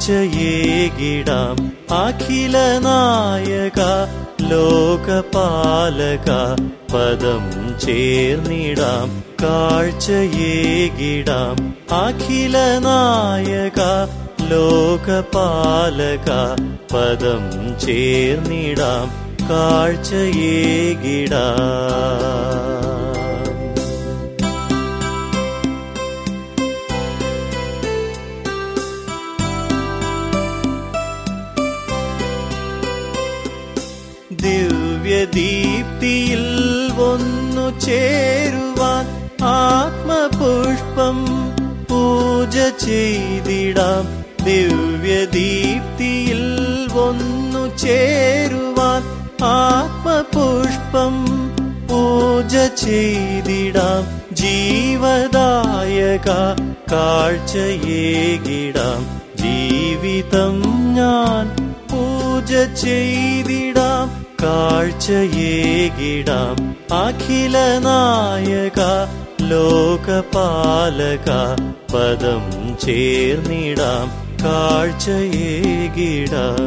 കാഴ്ചയേകിടാം അഖില നായക ലോകപാലക പദം ചേർന്നിടാം കാഴ്ചയേകിടാം അഖില നായക ലോകപാലക പദം ചേർന്നിടാം കാഴ്ചയേകിടാം ദിവ്യദീപ്തിയിൽ ഒന്നു ചേരുവാൻ ആത്മപുഷ്പം പൂജ ചെയ്തിടാം ദിവ്യദീപ്തിയിൽ ഒന്നു ചേരുവാൻ ആത്മപുഷ്പം പൂജ ചെയ്തിടാം ജീവദായക കാഴ്ചയേകിടാം ജീവിതം ഞാൻ പൂജ ചെയ്തിടാം കാഴ്ചയേകിടാം അഖില നായക ലോകപാലക പദം ചേർന്നിടാം കാഴ്ചയേകിടാം